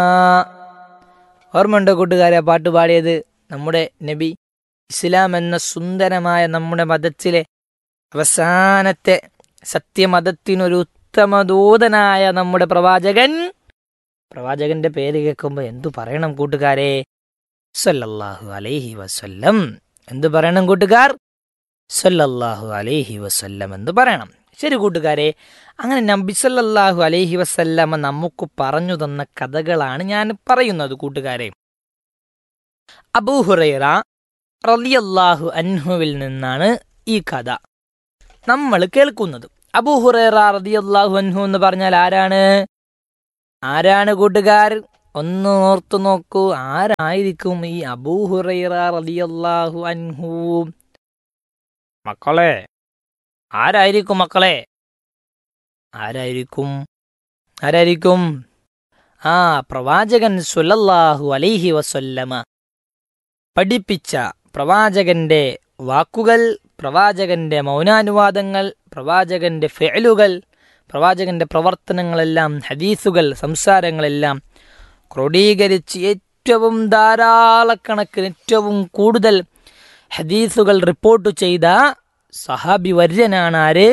ഓർമ്മയുണ്ടോ കൂട്ടുകാരെ ആ പാട്ട് പാടിയത് നമ്മുടെ നബി ഇസ്ലാം എന്ന സുന്ദരമായ നമ്മുടെ മതത്തിലെ അവസാനത്തെ സത്യമതത്തിനൊരു ഉത്തമദൂതനായ നമ്മുടെ പ്രവാചകൻ പ്രവാചകന്റെ പേര് കേൾക്കുമ്പോൾ എന്തു പറയണം കൂട്ടുകാരെ സല്ലല്ലാഹു അലൈഹി വസല്ലം എന്തു പറയണം കൂട്ടുകാർ സല്ലല്ലാഹു അലൈഹി വസല്ലം എന്ന് പറയണം ശരി കൂട്ടുകാരെ അങ്ങനെ നബി സല്ലല്ലാഹു അലൈഹി വസല്ലമ നമുക്ക് പറഞ്ഞു തന്ന കഥകളാണ് ഞാൻ പറയുന്നത് കൂട്ടുകാരെ അബൂഹുറൈറ റളിയല്ലാഹു അൻഹുവിൽ നിന്നാണ് ഈ കഥ നമ്മൾ കേൾക്കുന്നത് അബൂഹുറൈറ റളിയല്ലാഹു അൻഹു എന്ന് പറഞ്ഞാൽ ആരാണ് ആരാണ് കൂട്ടുകാർ ഒന്ന് ഓർത്തു നോക്കൂ ആരായിരിക്കും ഈ അബൂഹുറൈറ റളിയല്ലാഹു അൻഹു മക്കളെ ആരായിരിക്കും മക്കളെ ആരായിരിക്കും ആരായിരിക്കും ആ പ്രവാചകൻ സുല്ലല്ലാഹു അലൈഹി വസല്ലമ പഠിപ്പിച്ച പ്രവാചകന്റെ വാക്കുകൾ പ്രവാചകന്റെ മൗനാനുവാദങ്ങൾ പ്രവാചകന്റെ ഫെയലുകൾ പ്രവാചകന്റെ പ്രവർത്തനങ്ങളെല്ലാം ഹദീസുകൾ സംസാരങ്ങളെല്ലാം ക്രോഡീകരിച്ച് ഏറ്റവും ധാരാളക്കണക്കിന് ഏറ്റവും കൂടുതൽ ഹദീസുകൾ റിപ്പോർട്ട് ചെയ്ത സഹാബി വര്യനാണ് ആര്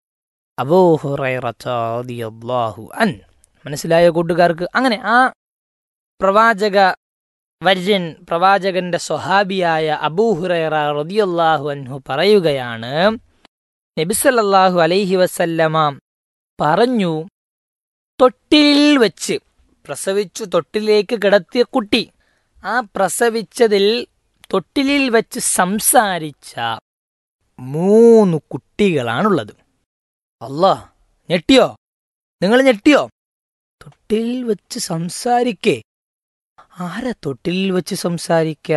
അബൂഹുറൈറു അൻ മനസ്സിലായ കൂട്ടുകാർക്ക് അങ്ങനെ ആ പ്രവാചക വര്യൻ പ്രവാചകന്റെ സ്വഹാബിയായ അബൂഹുറൈറ റദിയല്ലാഹു അൻഹു പറയുകയാണ് നബിസല്ലാഹു അലൈഹി വസല്ലമ പറഞ്ഞു തൊട്ടിലിൽ വെച്ച് പ്രസവിച്ചു തൊട്ടിലേക്ക് കിടത്തിയ കുട്ടി ആ പ്രസവിച്ചതിൽ തൊട്ടിലിൽ വെച്ച് സംസാരിച്ച മൂന്ന് കുട്ടികളാണുള്ളത് അല്ലാ ഞെട്ടിയോ നിങ്ങൾ ഞെട്ടിയോ തൊട്ടിലിൽ വെച്ച് സംസാരിക്കേ ആരാ തൊട്ടിലിൽ വെച്ച് സംസാരിക്ക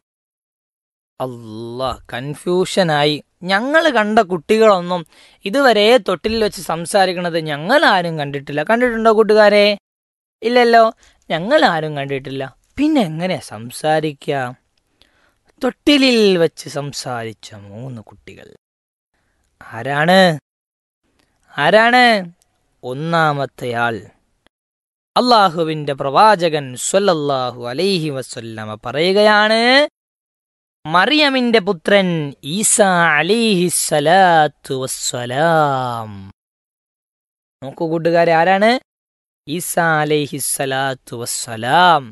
അല്ല കൺഫ്യൂഷനായി ഞങ്ങൾ കണ്ട കുട്ടികളൊന്നും ഇതുവരെ തൊട്ടിലിൽ വെച്ച് സംസാരിക്കണത് ഞങ്ങൾ ആരും കണ്ടിട്ടില്ല കണ്ടിട്ടുണ്ടോ കൂട്ടുകാരെ ഇല്ലല്ലോ ഞങ്ങൾ ആരും കണ്ടിട്ടില്ല പിന്നെ എങ്ങനെ സംസാരിക്ക തൊട്ടിലിൽ വെച്ച് സംസാരിച്ച മൂന്ന് കുട്ടികൾ ആരാണ് ആരാണ് ഒന്നാമത്തെയാൾ അള്ളാഹുവിന്റെ പ്രവാചകൻ സ്വല്ലല്ലാഹു അലൈഹി വസല്ലമ പറയുകയാണ് മറിയമിന്റെ പുത്രൻ ഈസ അലിഹി സ്വലാത്തു വസ്സലാം നോക്കൂ കൂട്ടുകാരെ ആരാണ് ഈസ അലൈഹി സ്വലാത്തു വസ്സലാം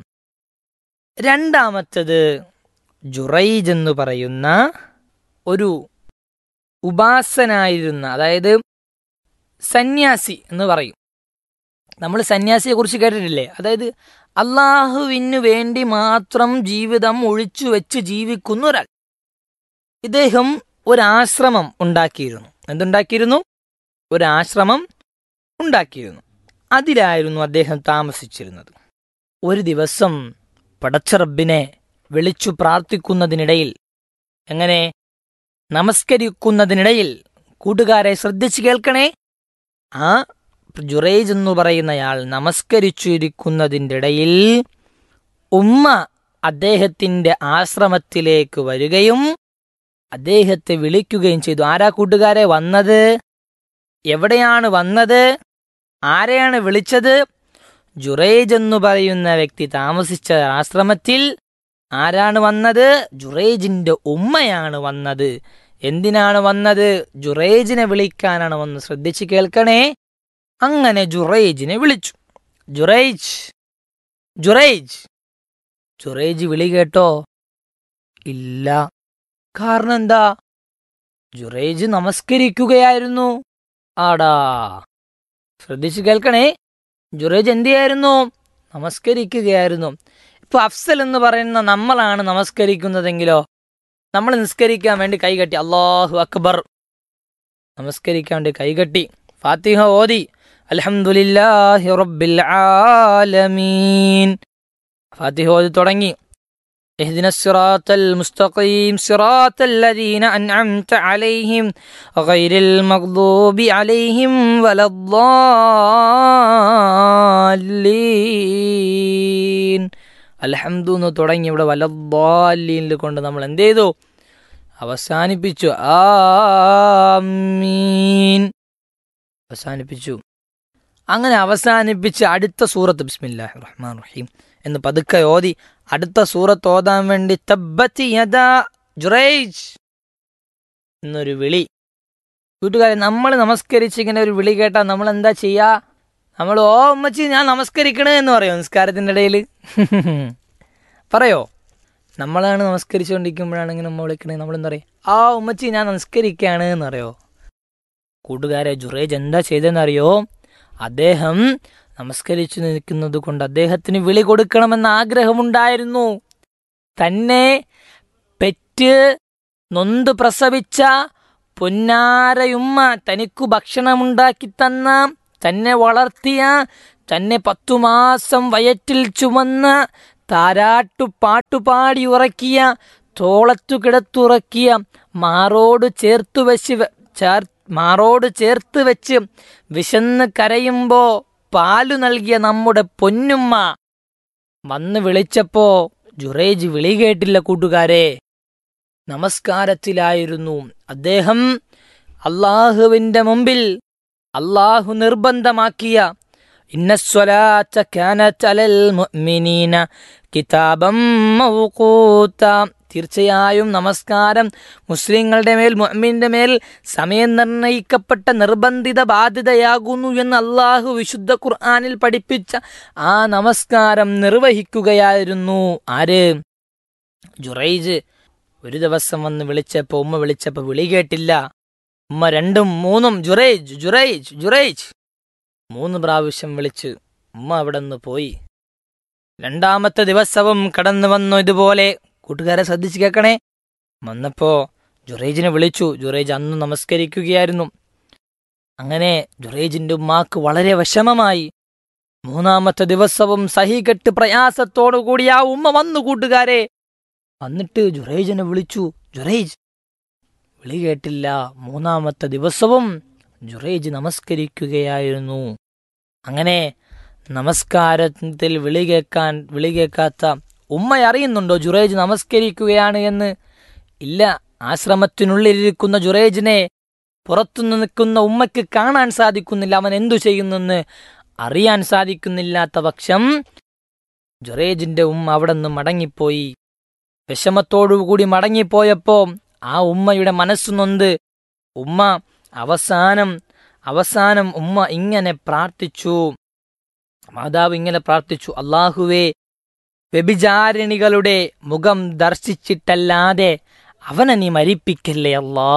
രണ്ടാമത്തത് ജുറൈജ് എന്ന് പറയുന്ന ഒരു ഉപാസനായിരുന്ന അതായത് സന്യാസി എന്ന് പറയും നമ്മൾ സന്യാസിയെ കുറിച്ച് കേട്ടിട്ടില്ലേ അതായത് അള്ളാഹുവിനു വേണ്ടി മാത്രം ജീവിതം ഒഴിച്ചു വെച്ച് ജീവിക്കുന്ന ഒരാൾ ഇദ്ദേഹം ഒരാശ്രമം ഉണ്ടാക്കിയിരുന്നു എന്തുണ്ടാക്കിയിരുന്നു ഒരാശ്രമം ഉണ്ടാക്കിയിരുന്നു അതിലായിരുന്നു അദ്ദേഹം താമസിച്ചിരുന്നത് ഒരു ദിവസം പടച്ചറബിനെ വിളിച്ചു പ്രാർത്ഥിക്കുന്നതിനിടയിൽ എങ്ങനെ നമസ്കരിക്കുന്നതിനിടയിൽ കൂട്ടുകാരെ ശ്രദ്ധിച്ചു കേൾക്കണേ ആ ജുറേജ് എന്ന് പറയുന്നയാൾ നമസ്കരിച്ചിരിക്കുന്നതിൻ്റെ ഇടയിൽ ഉമ്മ അദ്ദേഹത്തിന്റെ ആശ്രമത്തിലേക്ക് വരികയും അദ്ദേഹത്തെ വിളിക്കുകയും ചെയ്തു ആരാ കൂട്ടുകാരെ വന്നത് എവിടെയാണ് വന്നത് ആരെയാണ് വിളിച്ചത് ജുറേജ് എന്ന് പറയുന്ന വ്യക്തി താമസിച്ച ആശ്രമത്തിൽ ആരാണ് വന്നത് ജുറേജിന്റെ ഉമ്മയാണ് വന്നത് എന്തിനാണ് വന്നത് ജുറേജിനെ വിളിക്കാനാണ് വന്ന് ശ്രദ്ധിച്ച് കേൾക്കണേ അങ്ങനെ ജുറൈജിനെ വിളിച്ചു ജുറൈജ് ജുറൈജ് ജുറൈജ് വിളി കേട്ടോ ഇല്ല കാരണം എന്താ ജുറൈജ് നമസ്കരിക്കുകയായിരുന്നു ആടാ ശ്രദ്ധിച്ചു കേൾക്കണേ ജുറൈജ് എന്ത് ചെയ്യായിരുന്നു നമസ്കരിക്കുകയായിരുന്നു ഇപ്പൊ അഫ്സൽ എന്ന് പറയുന്ന നമ്മളാണ് നമസ്കരിക്കുന്നതെങ്കിലോ നമ്മൾ നിസ്കരിക്കാൻ വേണ്ടി കൈകട്ടി അള്ളാഹു അക്ബർ നമസ്കരിക്കാൻ വേണ്ടി കൈകട്ടി ഫാത്തിഹ ഓതി അൽഹംദുലില്ലാഹി റബ്ബിൽ ആലമീൻ ഫാത്തിഹ ഓതി തുടങ്ങി اهدنا الصراط المستقيم صراط الذين أنعمت عليهم غير المغضوب عليهم ولا الضالين അൽഹംദു എന്ന് തുടങ്ങി ഇവിടെ വലദ്ദാലീനിൽ കൊണ്ട് നമ്മൾ എന്ത് ചെയ്തു അവസാനിപ്പിച്ചു ആമീൻ അവസാനിപ്പിച്ചു അങ്ങനെ അവസാനിപ്പിച്ച് അടുത്ത സൂറത്ത് ബിസ്മില്ലാഹി റഹ്മാൻ റഹീം എന്ന് പതുക്കെ ഓതി അടുത്ത സൂറത്ത് ഓതാൻ വേണ്ടി തബ്ബത്തി യദാ ജുറൈജ് എന്നൊരു വിളി കൂട്ടുകാരെ നമ്മൾ നമസ്കരിച്ച് ഇങ്ങനെ ഒരു വിളി കേട്ടാൽ നമ്മൾ എന്താ ചെയ്യാ നമ്മൾ ഓ ഉമ്മച്ചി ഞാൻ നമസ്കരിക്കണേ എന്ന് പറയോ നിസ്കാരത്തിൻ്റെ ഇടയിൽ പറയോ നമ്മളാണ് നമസ്കരിച്ചുകൊണ്ടിരിക്കുമ്പോഴാണെങ്കിൽ നമ്മൾ വിളിക്കണേ നമ്മൾ എന്താ പറയുക ആ ഉമ്മച്ചി ഞാൻ നമസ്കരിക്കുകയാണ് എന്ന് പറയോ കൂട്ടുകാരെ ജുറേജ് എന്താ ചെയ്തതെന്നറിയോ അദ്ദേഹം നമസ്കരിച്ചു നിൽക്കുന്നത് കൊണ്ട് അദ്ദേഹത്തിന് വിളി കൊടുക്കണമെന്ന ആഗ്രഹമുണ്ടായിരുന്നു തന്നെ പെറ്റ് നൊന്ത് പ്രസവിച്ച പൊന്നാരയുമ്മ തനിക്കു ഭക്ഷണമുണ്ടാക്കി തന്ന തന്നെ വളർത്തിയ തന്നെ പത്തു മാസം വയറ്റിൽ ചുമന്ന താരാട്ടു പാട്ടുപാടി ഉറക്കിയ തോളത്തു കിടത്തുറക്കിയ മാറോട് ചേർത്തു വെച്ച് വെ- ചേർ മാറോട് ചേർത്ത് വെച്ച് വിശന്ന് കരയുമ്പോ പാലു നൽകിയ നമ്മുടെ പൊന്നുമ്മ വന്ന് വിളിച്ചപ്പോ ജുറേജ് വിളി കേട്ടില്ല കൂട്ടുകാരെ നമസ്കാരത്തിലായിരുന്നു അദ്ദേഹം അള്ളാഹുവിന്റെ മുമ്പിൽ അള്ളാഹു നിർബന്ധമാക്കിയ ഇന്നസ്വലാത്ത കാനത്ത് അലൽ മുഅ്മിനീന കിതാബം മൗഖൂത്ത തീർച്ചയായും നമസ്കാരം മുസ്ലിങ്ങളുടെ മേൽ മുഅ്മിന്റെ മേൽ സമയം നിർണയിക്കപ്പെട്ട നിർബന്ധിത ബാധ്യതയാകുന്നു എന്ന് അള്ളാഹു വിശുദ്ധ ഖുർആനിൽ പഠിപ്പിച്ച ആ നമസ്കാരം നിർവഹിക്കുകയായിരുന്നു ആര് ജുറൈജ് ഒരു ദിവസം വന്ന് വിളിച്ചപ്പോ ഉമ്മ വിളിച്ചപ്പോ വിളി കേട്ടില്ല ഉമ്മ രണ്ടും മൂന്നും ജുറൈജ് ജുറൈജ് ജുറൈജ് മൂന്ന് പ്രാവശ്യം വിളിച്ച് ഉമ്മ അവിടെ നിന്ന് പോയി രണ്ടാമത്തെ ദിവസവും കടന്നു വന്നു ഇതുപോലെ കൂട്ടുകാരെ ശ്രദ്ധിച്ച് കേൾക്കണേ വന്നപ്പോ ജുറൈജിനെ വിളിച്ചു ജുറൈജ് അന്ന് നമസ്കരിക്കുകയായിരുന്നു അങ്ങനെ ജുറൈജിന്റെ ഉമ്മാക്ക് വളരെ വിഷമമായി മൂന്നാമത്തെ ദിവസവും സഹികെട്ട് പ്രയാസത്തോടു കൂടി ആ ഉമ്മ വന്നു കൂട്ടുകാരെ വന്നിട്ട് ജുറൈജിനെ വിളിച്ചു ജുറൈജ് വിളി കേട്ടില്ല മൂന്നാമത്തെ ദിവസവും ജുറൈജ് നമസ്കരിക്കുകയായിരുന്നു അങ്ങനെ നമസ്കാരത്തിൽ വിളി കേൾക്കാൻ വിളി കേൾക്കാത്ത ഉമ്മ അറിയുന്നുണ്ടോ ജുറൈജ് നമസ്കരിക്കുകയാണ് എന്ന് ഇല്ല ആശ്രമത്തിനുള്ളിലിരിക്കുന്ന ജുറൈജിനെ പുറത്തുനിന്ന് നിൽക്കുന്ന ഉമ്മയ്ക്ക് കാണാൻ സാധിക്കുന്നില്ല അവൻ എന്തു ചെയ്യുന്നെന്ന് അറിയാൻ സാധിക്കുന്നില്ലാത്ത പക്ഷം ജുറൈജിന്റെ ഉമ്മ അവിടെ നിന്ന് മടങ്ങിപ്പോയി വിഷമത്തോടുകൂടി മടങ്ങിപ്പോയപ്പോ ആ ഉമ്മയുടെ മനസ്സു നൊന്ത് ഉമ്മ അവസാനം അവസാനം ഉമ്മ ഇങ്ങനെ പ്രാർത്ഥിച്ചു മാതാവ് ഇങ്ങനെ പ്രാർത്ഥിച്ചു അള്ളാഹുവേ വ്യഭിചാരിണികളുടെ മുഖം ദർശിച്ചിട്ടല്ലാതെ അവനെ നീ മരിപ്പിക്കല്ലേ അല്ലാ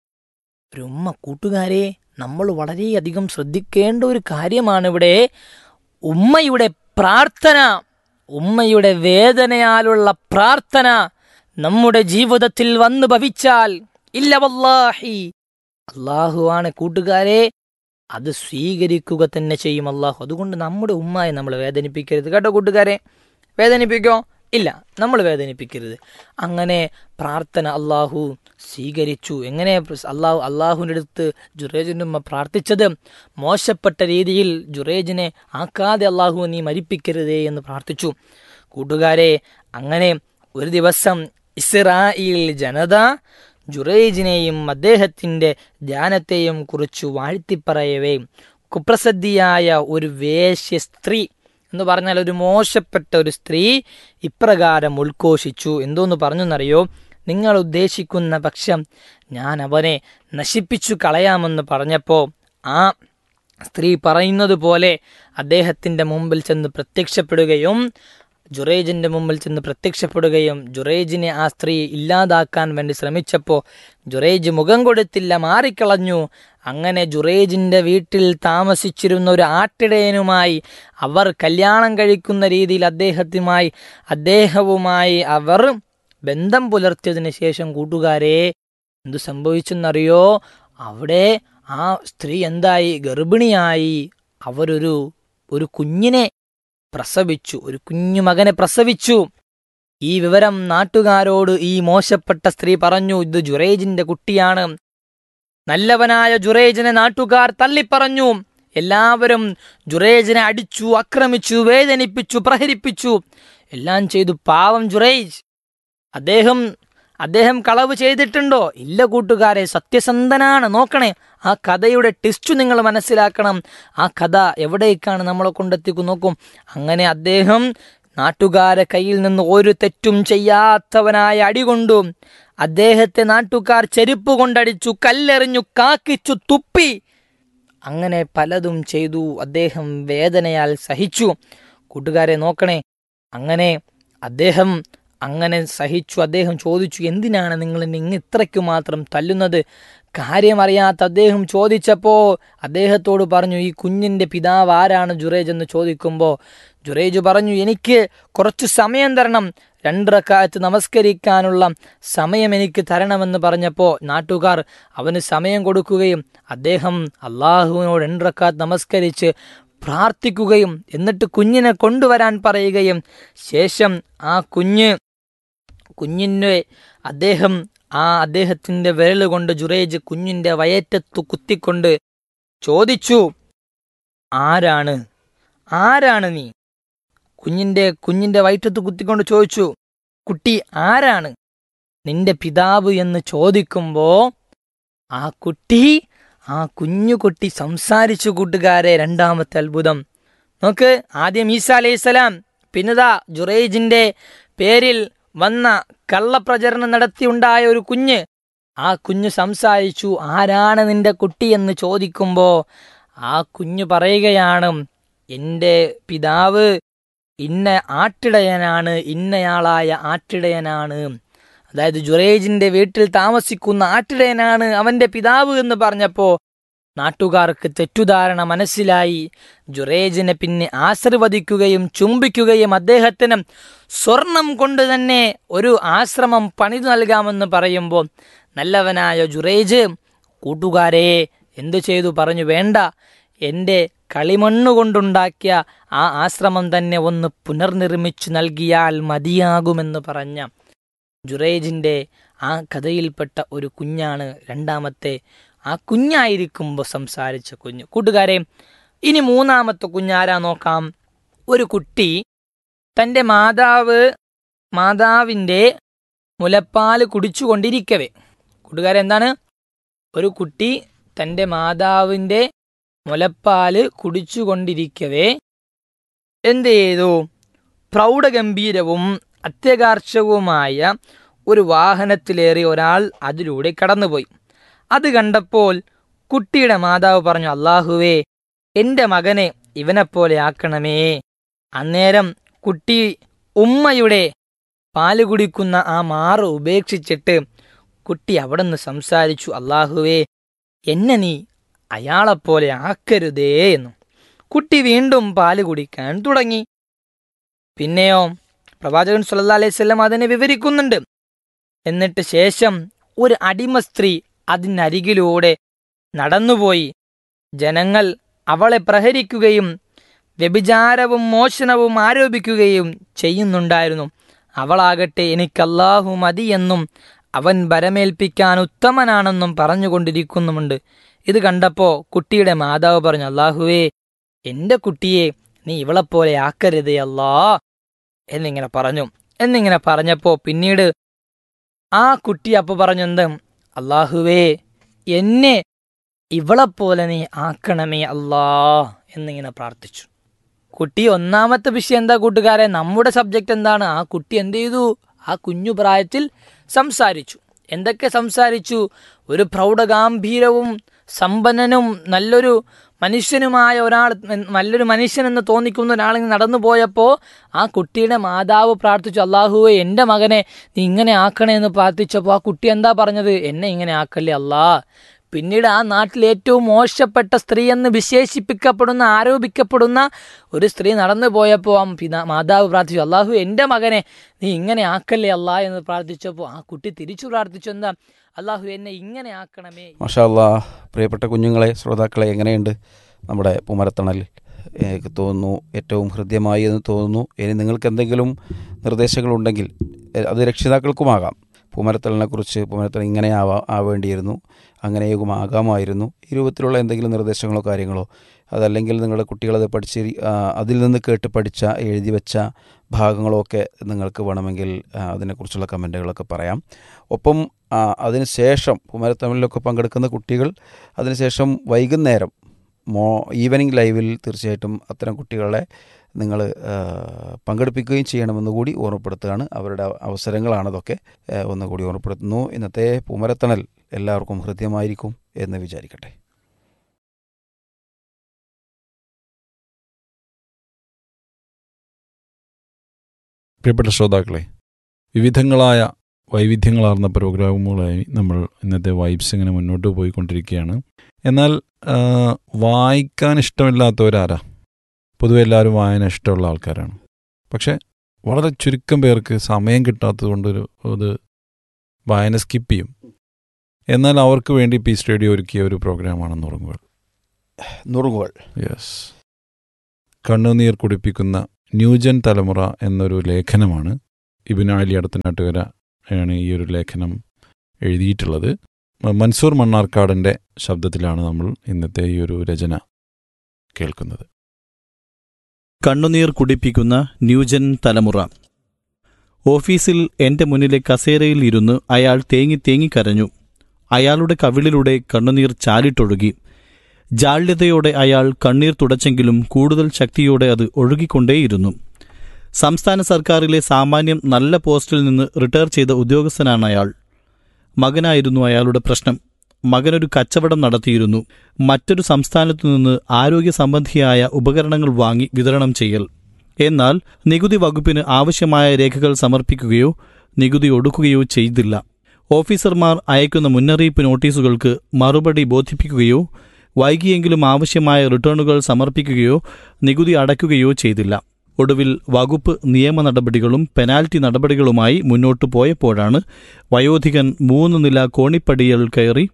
ഒരു ഉമ്മ കൂട്ടുകാരെ നമ്മൾ വളരെയധികം ശ്രദ്ധിക്കേണ്ട ഒരു കാര്യമാണ് ഇവിടെ ഉമ്മയുടെ പ്രാർത്ഥന ഉമ്മയുടെ വേദനയാലുള്ള പ്രാർത്ഥന നമ്മുടെ ജീവിതത്തിൽ വന്നു ഭവിച്ചാൽ ഇല്ല വല്ലാഹി അള്ളാഹുവാണ് കൂട്ടുകാരെ അത് സ്വീകരിക്കുക തന്നെ ചെയ്യും അള്ളാഹു അതുകൊണ്ട് നമ്മുടെ ഉമ്മയെ നമ്മൾ വേദനിപ്പിക്കരുത് കേട്ടോ കൂട്ടുകാരെ വേദനിപ്പിക്കോ ഇല്ല നമ്മൾ വേദനിപ്പിക്കരുത് അങ്ങനെ പ്രാർത്ഥന അള്ളാഹു സ്വീകരിച്ചു എങ്ങനെ അള്ളാഹു അള്ളാഹുവിൻ്റെ അടുത്ത് ജുറേജിൻ്റെ ഉമ്മ പ്രാർത്ഥിച്ചത് മോശപ്പെട്ട രീതിയിൽ ജുറേജിനെ ആക്കാതെ അള്ളാഹു നീ മരിപ്പിക്കരുതേ എന്ന് പ്രാർത്ഥിച്ചു കൂട്ടുകാരെ അങ്ങനെ ഒരു ദിവസം ഇസ്രായേൽ ജനത ജുറേജിനെയും അദ്ദേഹത്തിൻ്റെ ധ്യാനത്തെയും കുറിച്ച് വാഴ്ത്തിപ്പറയവേ കുപ്രസിദ്ധിയായ ഒരു വേശ്യ സ്ത്രീ എന്ന് പറഞ്ഞാൽ ഒരു മോശപ്പെട്ട ഒരു സ്ത്രീ ഇപ്രകാരം ഉദ്ഘോഷിച്ചു എന്തോന്ന് പറഞ്ഞെന്നറിയോ നിങ്ങൾ ഉദ്ദേശിക്കുന്ന പക്ഷം ഞാൻ അവനെ നശിപ്പിച്ചു കളയാമെന്ന് പറഞ്ഞപ്പോൾ ആ സ്ത്രീ പറയുന്നത് പോലെ അദ്ദേഹത്തിൻ്റെ മുമ്പിൽ ചെന്ന് പ്രത്യക്ഷപ്പെടുകയും ജുറേജിന്റെ മുമ്പിൽ ചെന്ന് പ്രത്യക്ഷപ്പെടുകയും ജുറേജിനെ ആ സ്ത്രീ ഇല്ലാതാക്കാൻ വേണ്ടി ശ്രമിച്ചപ്പോൾ ജുറേജ് മുഖം കൊടുത്തില്ല മാറിക്കളഞ്ഞു അങ്ങനെ ജുറേജിന്റെ വീട്ടിൽ താമസിച്ചിരുന്ന ഒരു ആട്ടിടയനുമായി അവർ കല്യാണം കഴിക്കുന്ന രീതിയിൽ അദ്ദേഹത്തുമായി അദ്ദേഹവുമായി അവർ ബന്ധം പുലർത്തിയതിനു ശേഷം കൂട്ടുകാരെ എന്തു സംഭവിച്ചെന്നറിയോ അവിടെ ആ സ്ത്രീ എന്തായി ഗർഭിണിയായി അവരൊരു ഒരു കുഞ്ഞിനെ പ്രസവിച്ചു ഒരു കുഞ്ഞു മകനെ പ്രസവിച്ചു ഈ വിവരം നാട്ടുകാരോട് ഈ മോശപ്പെട്ട സ്ത്രീ പറഞ്ഞു ഇത് ജുറേജിന്റെ കുട്ടിയാണ് നല്ലവനായ ജുറേജിനെ നാട്ടുകാർ തള്ളിപ്പറഞ്ഞു എല്ലാവരും ജുറേജിനെ അടിച്ചു ആക്രമിച്ചു വേദനിപ്പിച്ചു പ്രഹരിപ്പിച്ചു എല്ലാം ചെയ്തു പാവം ജുറേജ് അദ്ദേഹം അദ്ദേഹം കളവ് ചെയ്തിട്ടുണ്ടോ ഇല്ല കൂട്ടുകാരെ സത്യസന്ധനാണ് നോക്കണേ ആ കഥയുടെ ടെസ്റ്റ് നിങ്ങൾ മനസ്സിലാക്കണം ആ കഥ എവിടേക്കാണ് നമ്മളെ കൊണ്ടെത്തിക്കും നോക്കും അങ്ങനെ അദ്ദേഹം നാട്ടുകാരെ കയ്യിൽ നിന്ന് ഒരു തെറ്റും ചെയ്യാത്തവനായ അടികൊണ്ടു അദ്ദേഹത്തെ നാട്ടുകാർ ചെരുപ്പ് കൊണ്ടടിച്ചു കല്ലെറിഞ്ഞു കാക്കിച്ചു തുപ്പി അങ്ങനെ പലതും ചെയ്തു അദ്ദേഹം വേദനയാൽ സഹിച്ചു കൂട്ടുകാരെ നോക്കണേ അങ്ങനെ അദ്ദേഹം അങ്ങനെ സഹിച്ചു അദ്ദേഹം ചോദിച്ചു എന്തിനാണ് നിങ്ങൾ എന്നെ ഇങ്ങ് ഇത്രയ്ക്ക് മാത്രം തല്ലുന്നത് കാര്യമറിയാത്ത അദ്ദേഹം ചോദിച്ചപ്പോൾ അദ്ദേഹത്തോട് പറഞ്ഞു ഈ കുഞ്ഞിൻ്റെ പിതാവ് ആരാണ് ജുറേജ് എന്ന് ചോദിക്കുമ്പോൾ ജുറേജ് പറഞ്ഞു എനിക്ക് കുറച്ച് സമയം തരണം രണ്ടറക്കാലത്ത് നമസ്കരിക്കാനുള്ള സമയം എനിക്ക് തരണമെന്ന് പറഞ്ഞപ്പോൾ നാട്ടുകാർ അവന് സമയം കൊടുക്കുകയും അദ്ദേഹം അള്ളാഹുവിനോട് രണ്ടറക്കാത്ത് നമസ്കരിച്ച് പ്രാർത്ഥിക്കുകയും എന്നിട്ട് കുഞ്ഞിനെ കൊണ്ടുവരാൻ പറയുകയും ശേഷം ആ കുഞ്ഞ് കുഞ്ഞിനെ അദ്ദേഹം ആ അദ്ദേഹത്തിന്റെ വിരൽ കൊണ്ട് ജുറേജ് കുഞ്ഞിന്റെ വയറ്റത്തു കുത്തിക്കൊണ്ട് ചോദിച്ചു ആരാണ് ആരാണ് നീ കുഞ്ഞിന്റെ കുഞ്ഞിന്റെ വയറ്റത്ത് കുത്തിക്കൊണ്ട് ചോദിച്ചു കുട്ടി ആരാണ് നിന്റെ പിതാവ് എന്ന് ചോദിക്കുമ്പോ ആ കുട്ടി ആ കുഞ്ഞു കുട്ടി സംസാരിച്ചു കൂട്ടുകാരെ രണ്ടാമത്തെ അത്ഭുതം നോക്ക് ആദ്യം ഈസ അലൈഹിസ്സലാം പിന്നതാ ജുറൈജിന്റെ പേരിൽ വന്ന കള്ളപ്രചരണം നടത്തിയുണ്ടായ ഒരു കുഞ്ഞ് ആ കുഞ്ഞ് സംസാരിച്ചു ആരാണ് നിന്റെ കുട്ടി എന്ന് ചോദിക്കുമ്പോ ആ കുഞ്ഞ് പറയുകയാണ് എൻ്റെ പിതാവ് ഇന്ന ആട്ടിടയനാണ് ഇന്നയാളായ ആട്ടിടയനാണ് അതായത് ജുറേജിന്റെ വീട്ടിൽ താമസിക്കുന്ന ആട്ടിടയനാണ് അവന്റെ പിതാവ് എന്ന് പറഞ്ഞപ്പോ നാട്ടുകാർക്ക് തെറ്റുധാരണ മനസ്സിലായി ജുറേജിനെ പിന്നെ ആശീർവദിക്കുകയും ചുംബിക്കുകയും അദ്ദേഹത്തിന് സ്വർണം കൊണ്ട് തന്നെ ഒരു ആശ്രമം പണിതു നൽകാമെന്ന് പറയുമ്പോൾ നല്ലവനായ ജുറേജ് കൂട്ടുകാരെ എന്തു ചെയ്തു പറഞ്ഞു വേണ്ട എൻ്റെ കളിമണ്ണ് കൊണ്ടുണ്ടാക്കിയ ആ ആശ്രമം തന്നെ ഒന്ന് പുനർനിർമ്മിച്ചു നൽകിയാൽ മതിയാകുമെന്ന് പറഞ്ഞ ജുറേജിൻ്റെ ആ കഥയിൽപ്പെട്ട ഒരു കുഞ്ഞാണ് രണ്ടാമത്തെ ആ കുഞ്ഞായിരിക്കുമ്പോൾ സംസാരിച്ച കുഞ്ഞ് കൂട്ടുകാരെ ഇനി മൂന്നാമത്തെ കുഞ്ഞാരാ നോക്കാം ഒരു കുട്ടി തൻ്റെ മാതാവ് മാതാവിൻ്റെ മുലപ്പാല് കുടിച്ചുകൊണ്ടിരിക്കവേ കൂട്ടുകാരെ എന്താണ് ഒരു കുട്ടി തൻ്റെ മാതാവിൻ്റെ മുലപ്പാല് കുടിച്ചുകൊണ്ടിരിക്കവേ എന്ത് ചെയ്തു പ്രൗഢഗംഭീരവും അത്യകാർഷകവുമായ ഒരു വാഹനത്തിലേറി ഒരാൾ അതിലൂടെ കടന്നുപോയി അത് കണ്ടപ്പോൾ കുട്ടിയുടെ മാതാവ് പറഞ്ഞു അള്ളാഹുവേ എൻ്റെ മകനെ ഇവനെപ്പോലെ ആക്കണമേ അന്നേരം കുട്ടി ഉമ്മയുടെ പാല് കുടിക്കുന്ന ആ മാറ് ഉപേക്ഷിച്ചിട്ട് കുട്ടി അവിടെ നിന്ന് സംസാരിച്ചു അള്ളാഹുവേ എന്നെ നീ അയാളെപ്പോലെ ആക്കരുതേ എന്നു കുട്ടി വീണ്ടും പാല് കുടിക്കാൻ തുടങ്ങി പിന്നെയോ പ്രവാചകൻ സല്ലല്ലാഹു അലൈഹി വസല്ലം അതിനെ വിവരിക്കുന്നുണ്ട് എന്നിട്ട് ശേഷം ഒരു അടിമ സ്ത്രീ അതിനരികിലൂടെ നടന്നുപോയി ജനങ്ങൾ അവളെ പ്രഹരിക്കുകയും വ്യഭിചാരവും മോഷണവും ആരോപിക്കുകയും ചെയ്യുന്നുണ്ടായിരുന്നു അവളാകട്ടെ എനിക്കല്ലാഹു മതിയെന്നും അവൻ ബരമേൽപ്പിക്കാൻ ഉത്തമനാണെന്നും പറഞ്ഞുകൊണ്ടിരിക്കുന്നുമുണ്ട് ഇത് കണ്ടപ്പോ കുട്ടിയുടെ മാതാവ് പറഞ്ഞു അള്ളാഹുവേ എന്റെ കുട്ടിയെ നീ ഇവളെപ്പോലെ ആക്കരുതേ അല്ലാ എന്നിങ്ങനെ പറഞ്ഞു എന്നിങ്ങനെ പറഞ്ഞപ്പോ പിന്നീട് ആ കുട്ടി അപ്പൊ പറഞ്ഞു എന്ത് അള്ളാഹുവേ എന്നെ ഇവളെപ്പോലെ നീ ആക്കണമേ അല്ലാ എന്നിങ്ങനെ പ്രാർത്ഥിച്ചു കുട്ടി ഒന്നാമത്തെ വിഷയം എന്താ കൂട്ടുകാരെ നമ്മുടെ സബ്ജക്റ്റ് എന്താണ് ആ കുട്ടി എന്ത് ചെയ്തു ആ കുഞ്ഞു പ്രായത്തിൽ സംസാരിച്ചു എന്തൊക്കെ സംസാരിച്ചു ഒരു പ്രൗഢഗാംഭീരവും സമ്പന്നനും നല്ലൊരു മനുഷ്യനുമായ ഒരാൾ നല്ലൊരു മനുഷ്യനെന്ന് തോന്നിക്കുന്ന ഒരാളിങ്ങനെ നടന്നു പോയപ്പോൾ ആ കുട്ടിയുടെ മാതാവ് പ്രാർത്ഥിച്ചു അള്ളാഹുവെ എൻ്റെ മകനെ നീ ഇങ്ങനെ ആക്കണേ എന്ന് പ്രാർത്ഥിച്ചപ്പോൾ ആ കുട്ടി എന്താ പറഞ്ഞത് എന്നെ ഇങ്ങനെ ആക്കല്ലേ അല്ലാ പിന്നീട് ആ നാട്ടിൽ ഏറ്റവും മോശപ്പെട്ട സ്ത്രീ എന്ന് വിശേഷിപ്പിക്കപ്പെടുന്ന ആരോപിക്കപ്പെടുന്ന ഒരു സ്ത്രീ നടന്നു പോയപ്പോൾ ആ പിതാ മാതാവ് പ്രാർത്ഥിച്ചു അള്ളാഹു എൻ്റെ മകനെ നീ ഇങ്ങനെ ആക്കല്ലേ അല്ലാ എന്ന് പ്രാർത്ഥിച്ചപ്പോൾ ആ കുട്ടി തിരിച്ചു പ്രാർത്ഥിച്ചു എന്താ അള്ളാഹു എന്നെ ഇങ്ങനെ ആക്കണമേ മാഷാല്ലാ പ്രിയപ്പെട്ട കുഞ്ഞുങ്ങളെ ശ്രോതാക്കളെ എങ്ങനെയുണ്ട് നമ്മുടെ പൂമരത്തണൽ എനിക്ക് തോന്നുന്നു ഏറ്റവും ഹൃദ്യമായി എന്ന് തോന്നുന്നു ഇനി നിങ്ങൾക്ക് എന്തെങ്കിലും നിർദ്ദേശങ്ങളുണ്ടെങ്കിൽ എ, അത് രക്ഷിതാക്കൾക്കുമാകാം പൂമരത്തലിനെ കുറിച്ച് പൂമരത്തൽ ഇങ്ങനെ ആവാ ആവേണ്ടിയിരുന്നു അങ്ങനെയും ആകാമായിരുന്നു ഈ രൂപത്തിലുള്ള എന്തെങ്കിലും നിർദ്ദേശങ്ങളോ കാര്യങ്ങളോ അതല്ലെങ്കിൽ നിങ്ങളുടെ കുട്ടികളത് പഠിച്ച് ആ, അതിൽ നിന്ന് കേട്ട് പഠിച്ച എഴുതി വെച്ച ഭാഗങ്ങളൊക്കെ നിങ്ങൾക്ക് വേണമെങ്കിൽ ആ, അതിനെക്കുറിച്ചുള്ള കമൻറ്റുകളൊക്കെ പറയാം ഒപ്പം ആ, അതിനുശേഷം കുമാരത്തമിഴിലൊക്കെ പങ്കെടുക്കുന്ന കുട്ടികൾ അതിനുശേഷം വൈകുന്നേരം മോ ഈവനിങ് ലൈവിൽ തീർച്ചയായിട്ടും അത്തരം കുട്ടികളെ നിങ്ങൾ പങ്കെടുപ്പിക്കുകയും ചെയ്യണമെന്ന് കൂടി ഓർമ്മപ്പെടുത്തുകയാണ് അവരുടെ അവസരങ്ങളാണതൊക്കെ ആ, ഒന്നുകൂടി ഓർമ്മപ്പെടുത്തുന്നു ഇന്നത്തെ പൂമരത്തണൽ എല്ലാവർക്കും ഹൃദ്യമായിരിക്കും എന്ന് വിചാരിക്കട്ടെ പ്രിയപ്പെട്ട ശ്രോതാക്കളെ വിവിധങ്ങളായ വൈവിധ്യങ്ങളാർന്ന പ്രോഗ്രാമുകളായി നമ്മൾ ഇന്നത്തെ വൈബ്സ് ഇങ്ങനെ മുന്നോട്ട് പോയിക്കൊണ്ടിരിക്കുകയാണ് എന്നാൽ ആ, വായിക്കാൻ ഇഷ്ടമില്ലാത്തവരാരാ പൊതുവെ എല്ലാവരും വായന ഇഷ്ടമുള്ള ആൾക്കാരാണ് പക്ഷെ വളരെ ചുരുക്കം പേർക്ക് സമയം കിട്ടാത്തത് കൊണ്ടൊരു അത് വായന സ്കിപ്പ് ചെയ്യും എന്നാൽ അവർക്ക് വേണ്ടി പി സ്റ്റേഡിയോ ഒരുക്കിയ ഒരു പ്രോഗ്രാമാണ് നുറുങ്ങുകൾ നുറുങ്ങുകൾ യെസ് കണ്ണുനീർ കുടിപ്പിക്കുന്ന ന്യൂജൻ തലമുറ എന്നൊരു ലേഖനമാണ് ഇബിനാലി അടുത്തനാട്ടുകര ആണ് ഈ ഒരു ലേഖനം എഴുതിയിട്ടുള്ളത് മ- മൻസൂർ മണ്ണാർക്കാടിൻ്റെ ശബ്ദത്തിലാണ് നമ്മൾ ഇന്നത്തെ ഈ ഒരു രചന കേൾക്കുന്നത് കണ്ണുനീർ കുടിപ്പിക്കുന്ന ന്യൂജൻ തലമുറ ഓഫീസിൽ എന്റെ മുന്നിലെ കസേരയിൽ ഇരുന്ന് അയാൾ തേങ്ങി തേങ്ങി കരഞ്ഞു അയാളുടെ കവിളിലൂടെ കണ്ണുനീർ ചാലിട്ടൊഴുകി ജാള്യതയോടെ അയാൾ കണ്ണീർ തുടച്ചെങ്കിലും കൂടുതൽ ശക്തിയോടെ അത് ഒഴുകിക്കൊണ്ടേയിരുന്നു സംസ്ഥാന സർക്കാരിലെ സാമാന്യം നല്ല പോസ്റ്റിൽ നിന്ന് റിട്ടയർ ചെയ്ത ഉദ്യോഗസ്ഥനാണ് അയാൾ മകനായിരുന്നു അയാളുടെ പ്രശ്നം മകനൊരു കച്ചവടം നടത്തിയിരുന്നു മറ്റൊരു സംസ്ഥാനത്തു നിന്ന് ആരോഗ്യ സംബന്ധിയായ ഉപകരണങ്ങൾ വാങ്ങി വിതരണം ചെയ്യൽ എന്നാൽ നികുതി വകുപ്പിന് ആവശ്യമായ രേഖകൾ സമർപ്പിക്കുകയോ നികുതി ഒടുക്കുകയോ ചെയ്തില്ല ഓഫീസർമാർ അയക്കുന്ന മുന്നറിയിപ്പ് നോട്ടീസുകൾക്ക് മറുപടി ബോധിപ്പിക്കുകയോ വൈകിയെങ്കിലും ആവശ്യമായ റിട്ടേണുകൾ സമർപ്പിക്കുകയോ നികുതി അടയ്ക്കുകയോ ചെയ്തില്ല ഒടുവിൽ വകുപ്പ് നിയമ നടപടികളും പെനാൽറ്റി നടപടികളുമായി മുന്നോട്ടു പോയപ്പോഴാണ് വയോധികൻ മൂന്ന് നില കോണിപ്പടികൾ കയറി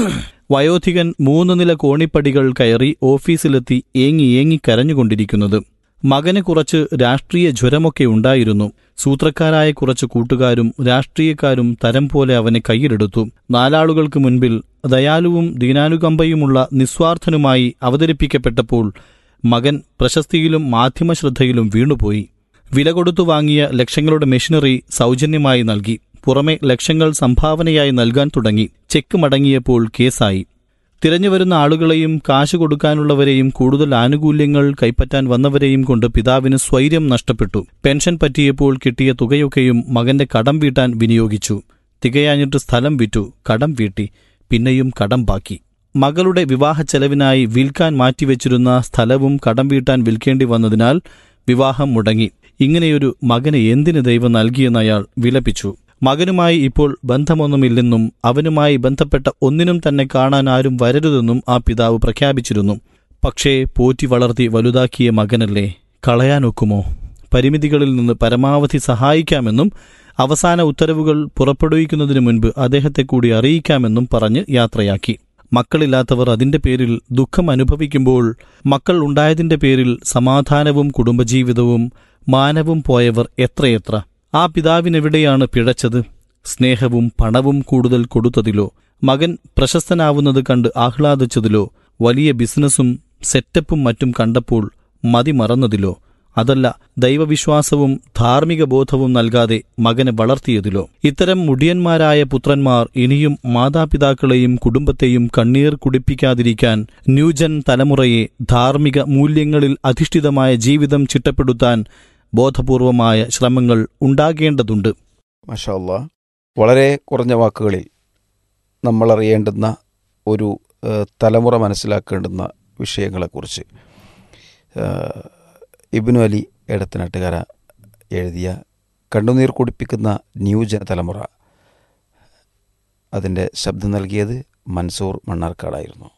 വയോധികൻ മൂന്ന് നില കോണിപ്പടികൾ കയറി ഓഫീസിലെത്തി ഏങ്ങി ഏങ്ങി കരഞ്ഞുകൊണ്ടിരിക്കുന്നത് മകന് കുറച്ച് രാഷ്ട്രീയ ജ്വരമൊക്കെ ഉണ്ടായിരുന്നു സൂത്രക്കാരായ കുറച്ച് കൂട്ടുകാരും രാഷ്ട്രീയക്കാരും തരം പോലെ അവനെ കയ്യിലെടുത്തു നാലാളുകൾക്ക് മുൻപിൽ ദയാലുവും ദീനാനുകമ്പയുമുള്ള നിസ്വാർത്ഥനുമായി അവതരിപ്പിക്കപ്പെട്ടപ്പോൾ മകൻ പ്രശസ്തിയിലും മാധ്യമശ്രദ്ധയിലും വീണുപോയി വില കൊടുത്തു വാങ്ങിയ ലക്ഷങ്ങളുടെ മെഷീനറി സൗജന്യമായി നൽകി പുറമെ ലക്ഷങ്ങൾ സംഭാവനയായി നൽകാൻ തുടങ്ങി ചെക്ക് മടങ്ങിയപ്പോൾ കേസായി തിരഞ്ഞുവരുന്ന ആളുകളെയും കാശ് കൊടുക്കാനുള്ളവരെയും കൂടുതൽ ആനുകൂല്യങ്ങൾ കൈപ്പറ്റാൻ വന്നവരെയും കൊണ്ട് പിതാവിന് സ്വൈര്യം നഷ്ടപ്പെട്ടു പെൻഷൻ പറ്റിയപ്പോൾ കിട്ടിയ തുകയൊക്കെയും മകന്റെ കടം വീട്ടാൻ വിനിയോഗിച്ചു തികയാഞ്ഞിട്ട് സ്ഥലം വിറ്റു കടം വീട്ടി പിന്നെയും കടം ബാക്കി മകളുടെ വിവാഹ ചെലവിനായി വിൽക്കാൻ മാറ്റിവെച്ചിരുന്ന സ്ഥലവും കടം വീട്ടാൻ വിൽക്കേണ്ടി വന്നതിനാൽ വിവാഹം മുടങ്ങി ഇങ്ങനെയൊരു മകന് എന്തിന് ദൈവം നൽകിയെന്ന് അയാൾ വിലപിച്ചു മകനുമായി ഇപ്പോൾ ബന്ധമൊന്നുമില്ലെന്നും അവനുമായി ബന്ധപ്പെട്ട ഒന്നിനും തന്നെ കാണാൻ ആരും വരരുതെന്നും ആ പിതാവ് പ്രഖ്യാപിച്ചിരുന്നു പക്ഷേ പോറ്റി വളർത്തി വലുതാക്കിയ മകനല്ലേ കളയാനൊക്കുമോ പരിമിതികളിൽ നിന്ന് പരമാവധി സഹായിക്കാമെന്നും അവസാന ഉത്തരവുകൾ പുറപ്പെടുവിക്കുന്നതിനു മുൻപ് അദ്ദേഹത്തെ കൂടി അറിയിക്കാമെന്നും പറഞ്ഞ് യാത്രയാക്കി മക്കളില്ലാത്തവർ അതിന്റെ പേരിൽ ദുഃഖം അനുഭവിക്കുമ്പോൾ മക്കൾ ഉണ്ടായതിന്റെ പേരിൽ സമാധാനവും കുടുംബജീവിതവും മാനവും പോയവർ എത്രയെത്ര ആ പിതാവിനെവിടെയാണ് പിഴച്ചത് സ്നേഹവും പണവും കൂടുതൽ കൊടുത്തതിലോ മകൻ പ്രശസ്തനാവുന്നത് കണ്ട് ആഹ്ലാദിച്ചതിലോ വലിയ ബിസിനസ്സും സെറ്റപ്പും മറ്റും കണ്ടപ്പോൾ മതി മറന്നതിലോ അതല്ല ദൈവവിശ്വാസവും ധാർമ്മിക ബോധവും നൽകാതെ മകനെ വളർത്തിയതിലോ ഇത്തരം മുടിയന്മാരായ പുത്രന്മാർ ഇനിയും മാതാപിതാക്കളെയും കുടുംബത്തെയും കണ്ണീർ കുടിപ്പിക്കാതിരിക്കാൻ ന്യൂജൻ തലമുറയെ ധാർമ്മിക മൂല്യങ്ങളിൽ അധിഷ്ഠിതമായ ജീവിതം ചിട്ടപ്പെടുത്താൻ ബോധപൂർവമായ ശ്രമങ്ങൾ ഉണ്ടാകേണ്ടതുണ്ട് മാഷാ അല്ലാ വളരെ കുറഞ്ഞ വാക്കുകളിൽ നമ്മൾ അറിയേണ്ടുന്ന ഒരു ഏഹ്, തലമുറ മനസ്സിലാക്കേണ്ടുന്ന വിഷയങ്ങളെക്കുറിച്ച് ഏഹ്, ഇബ്നു അലി എടത്തനാട്ടുകാര എഴുതിയ കണ്ണുനീർ കുടിപ്പിക്കുന്ന ന്യൂജന തലമുറ അതിൻ്റെ ശബ്ദം നൽകിയത് മൻസൂർ മണ്ണാർക്കാടായിരുന്നു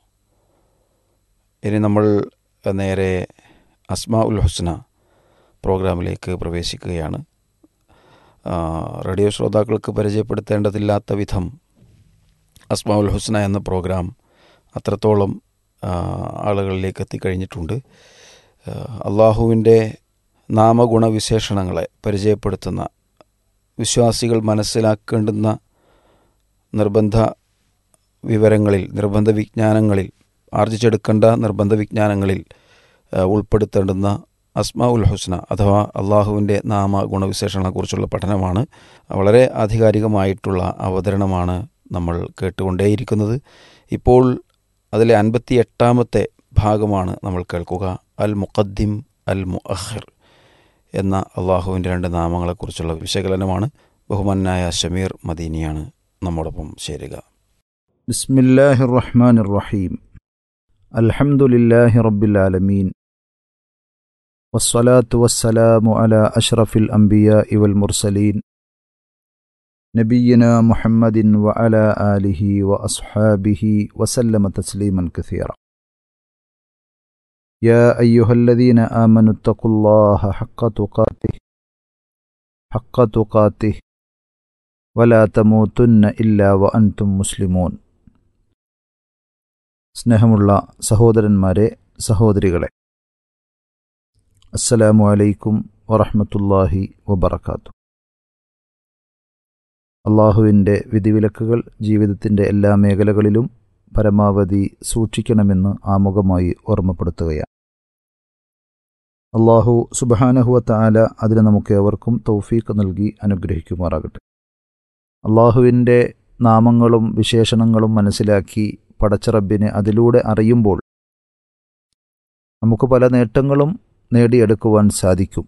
ഇനി നമ്മൾ നേരെ അസ്മാ ഉൽ ഹുസ്ന പ്രോഗ്രാമിലേക്ക് പ്രവേശിക്കുകയാണ് ആ, റേഡിയോ ശ്രോതാക്കൾക്ക് പരിചയപ്പെടുത്തേണ്ടതില്ലാത്ത വിധം അസ്മാഉൽ ഹുസ്ന എന്ന പ്രോഗ്രാം അത്രത്തോളം ആ, ആളുകളിലേക്ക് എത്തിക്കഴിഞ്ഞിട്ടുണ്ട് ആ, അള്ളാഹുവിൻ്റെ നാമഗുണവിശേഷണങ്ങളെ പരിചയപ്പെടുത്തുന്ന വിശ്വാസികൾ മനസ്സിലാക്കേണ്ടുന്ന നിർബന്ധ വിവരങ്ങളിൽ നിർബന്ധ വിജ്ഞാനങ്ങളിൽ ആർജിച്ചെടുക്കേണ്ട നിർബന്ധ വിജ്ഞാനങ്ങളിൽ ആ, ഉൾപ്പെടുത്തേണ്ടുന്ന അസ്മാ ഉൽ ഹുസ്ന അഥവാ അള്ളാഹുവിൻ്റെ നാമ ഗുണവിശേഷങ്ങളെക്കുറിച്ചുള്ള പഠനമാണ് വളരെ ആധികാരികമായിട്ടുള്ള അവതരണമാണ് നമ്മൾ കേട്ടുകൊണ്ടേയിരിക്കുന്നത് ഇപ്പോൾ അതിലെ അൻപത്തി എട്ടാമത്തെ ഭാഗമാണ് നമ്മൾ കേൾക്കുക അൽ മുഖദ്ദിം അൽ മുഅഖിർ എന്ന അള്ളാഹുവിൻ്റെ രണ്ട് നാമങ്ങളെക്കുറിച്ചുള്ള വിശകലനമാണ് ബഹുമാനായ ഷമീർ മദീനിയാണ് നമ്മോടൊപ്പം ചേരുക بسم الله الرحمن الرحيم الحمد لله رب العالمين والصلاة والسلام على أشرف الأنبياء والمرسلين نبينا محمد وعلى آله وأصحابه وسلم تسليما كثيرا يا أيها الذين آمنوا اتقوا الله حق تقاته حق تقاته ولا تموتن إلا وأنتم مسلمون സ്നേഹമുള്ള സഹോദരന്മാരെ സഹോദരികളെ അസ്സലാമു അലൈക്കും വറഹ്മത്തുള്ളാഹി വബറകാത്തു അള്ളാഹുവിൻ്റെ വിധിവിലക്കുകൾ ജീവിതത്തിൻ്റെ എല്ലാ മേഖലകളിലും പരമാവധി സൂക്ഷിക്കണമെന്ന് ആമുഖമായി ഓർമ്മപ്പെടുത്തുകയാണ് അള്ളാഹു സുബഹാനഹുവ താല അതിന് നമുക്ക് ഏവർക്കും തൗഫീഖ് നൽകി അനുഗ്രഹിക്കുമാറാകട്ടെ അള്ളാഹുവിൻ്റെ നാമങ്ങളും വിശേഷണങ്ങളും മനസ്സിലാക്കി പടച്ചറബിനെ അതിലൂടെ അറിയുമ്പോൾ നമുക്ക് പല നേട്ടങ്ങളും നേടിയെടുക്കുവാൻ സാധിക്കും